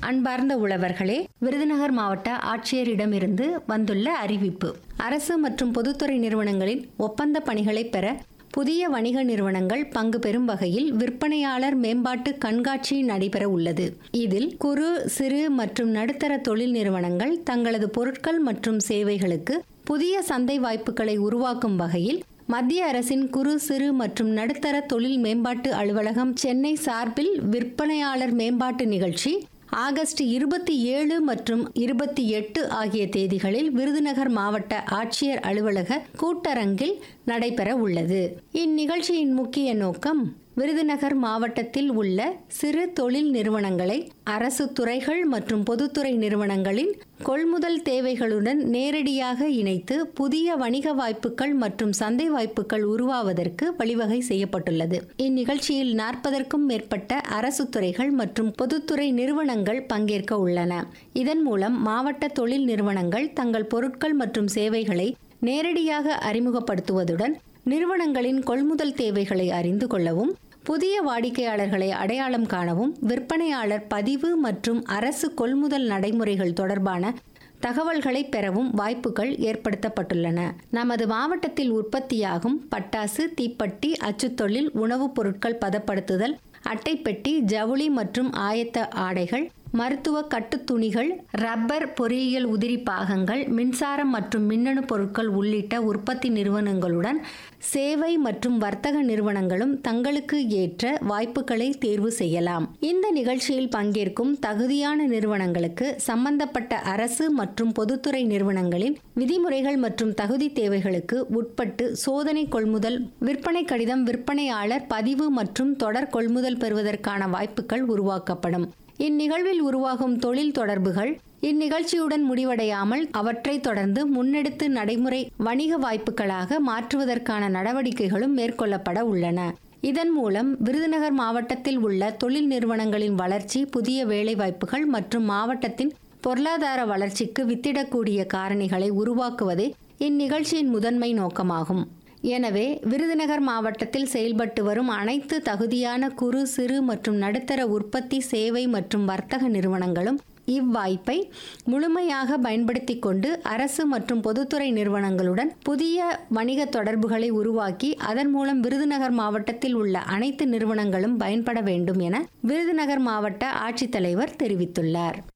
அன்பார்ந்த உழவர்களே விருதுநகர் மாவட்ட ஆட்சியரிடமிருந்து வந்துள்ள அறிவிப்பு அரசு மற்றும் பொதுத்துறை நிறுவனங்களின் ஒப்பந்த பணிகளை பெற புதிய வணிக நிறுவனங்கள் பங்கு பெறும் வகையில் விற்பனையாளர் மேம்பாட்டு கண்காட்சி நடைபெற உள்ளது இதில் குறு சிறு மற்றும் நடுத்தர தொழில் நிறுவனங்கள் தங்களது பொருட்கள் மற்றும் சேவைகளுக்கு புதிய சந்தை வாய்ப்புகளை உருவாக்கும் வகையில் மத்திய அரசின் குறு சிறு மற்றும் நடுத்தர தொழில் மேம்பாட்டு அலுவலகம் சென்னை சார்பில் விற்பனையாளர் மேம்பாட்டு நிகழ்ச்சி ஆகஸ்ட் இருபத்தி ஏழு மற்றும் இருபத்தி எட்டு ஆகிய தேதிகளில் விருதுநகர் மாவட்ட ஆட்சியர் அலுவலக கூட்டரங்கில் நடைபெற உள்ளது இந்நிகழ்ச்சியின் முக்கிய நோக்கம் விருதுநகர் மாவட்டத்தில் உள்ள சிறு தொழில் நிறுவனங்களை அரசு துறைகள் மற்றும் பொதுத்துறை நிறுவனங்களின் கொள்முதல் தேவைகளுடன் நேரடியாக இணைத்து புதிய வணிக வாய்ப்புகள் மற்றும் சந்தை வாய்ப்புகள் உருவாவதற்கு வழிவகை செய்யப்பட்டுள்ளது இந்நிகழ்ச்சியில் நாற்பதற்கும் மேற்பட்ட அரசு துறைகள் மற்றும் பொதுத்துறை நிறுவனங்கள் பங்கேற்க உள்ளன இதன் மூலம் மாவட்ட தொழில் நிறுவனங்கள் தங்கள் பொருட்கள் மற்றும் சேவைகளை நேரடியாக அறிமுகப்படுத்துவதுடன் நிறுவனங்களின் கொள்முதல் தேவைகளை அறிந்து கொள்ளவும் புதிய வாடிக்கையாளர்களை அடையாளம் காணவும் விற்பனையாளர் பதிவு மற்றும் அரசு கொள்முதல் நடைமுறைகள் தொடர்பான தகவல்களை பெறவும் வாய்ப்புகள் ஏற்படுத்தப்பட்டுள்ளன நமது மாவட்டத்தில் உற்பத்தியாகும் பட்டாசு தீப்பெட்டி அச்சுத்தொழில் உணவுப் பொருட்கள் பதப்படுத்துதல் அட்டைப்பெட்டி ஜவுளி மற்றும் ஆயத்த ஆடைகள் மருத்துவ கட்டுத்துணிகள் ரப்பர் பொறியியல் உதிரி பாகங்கள் மின்சாரம் மற்றும் மின்னணு பொருட்கள் உள்ளிட்ட உற்பத்தி நிறுவனங்களுடன் சேவை மற்றும் வர்த்தக நிறுவனங்களும் தங்களுக்கு ஏற்ற வாய்ப்புகளை தேர்வு செய்யலாம் இந்த நிகழ்ச்சியில் பங்கேற்கும் தகுதியான நிறுவனங்களுக்கு சம்பந்தப்பட்ட அரசு மற்றும் பொதுத்துறை நிறுவனங்களின் விதிமுறைகள் மற்றும் தகுதி தேவைகளுக்கு உட்பட்டு சோதனை கொள்முதல் விற்பனை கடிதம் விற்பனையாளர் பதிவு மற்றும் தொடர் கொள்முதல் பெறுவதற்கான வாய்ப்புகள் உருவாக்கப்படும் இந்நிகழ்வில் உருவாகும் தொழில் தொடர்புகள் இந்நிகழ்ச்சியுடன் முடிவடையாமல் அவற்றை தொடர்ந்து முன்னெடுத்து நடைமுறை வணிக வாய்ப்புகளாக மாற்றுவதற்கான நடவடிக்கைகளும் மேற்கொள்ளப்பட உள்ளன இதன் மூலம் விருதுநகர் மாவட்டத்தில் உள்ள தொழில் நிறுவனங்களின் வளர்ச்சி புதிய வேலைவாய்ப்புகள் மற்றும் மாவட்டத்தின் பொருளாதார வளர்ச்சிக்கு வித்திடக்கூடிய காரணிகளை உருவாக்குவதே இந்நிகழ்ச்சியின் முதன்மை நோக்கமாகும் எனவே விருதுநகர் மாவட்டத்தில் செயல்பட்டு வரும் அனைத்து தகுதியான குறு சிறு மற்றும் நடுத்தர உற்பத்தி சேவை மற்றும் வர்த்தக நிறுவனங்களும் இவ்வாய்ப்பை முழுமையாக பயன்படுத்தி கொண்டு அரசு மற்றும் பொதுத்துறை நிறுவனங்களுடன் புதிய வணிக தொடர்புகளை உருவாக்கி அதன் மூலம் விருதுநகர் மாவட்டத்தில் உள்ள அனைத்து நிறுவனங்களும் பயன்பட வேண்டும் என விருதுநகர் மாவட்ட ஆட்சித்தலைவர் தெரிவித்துள்ளார்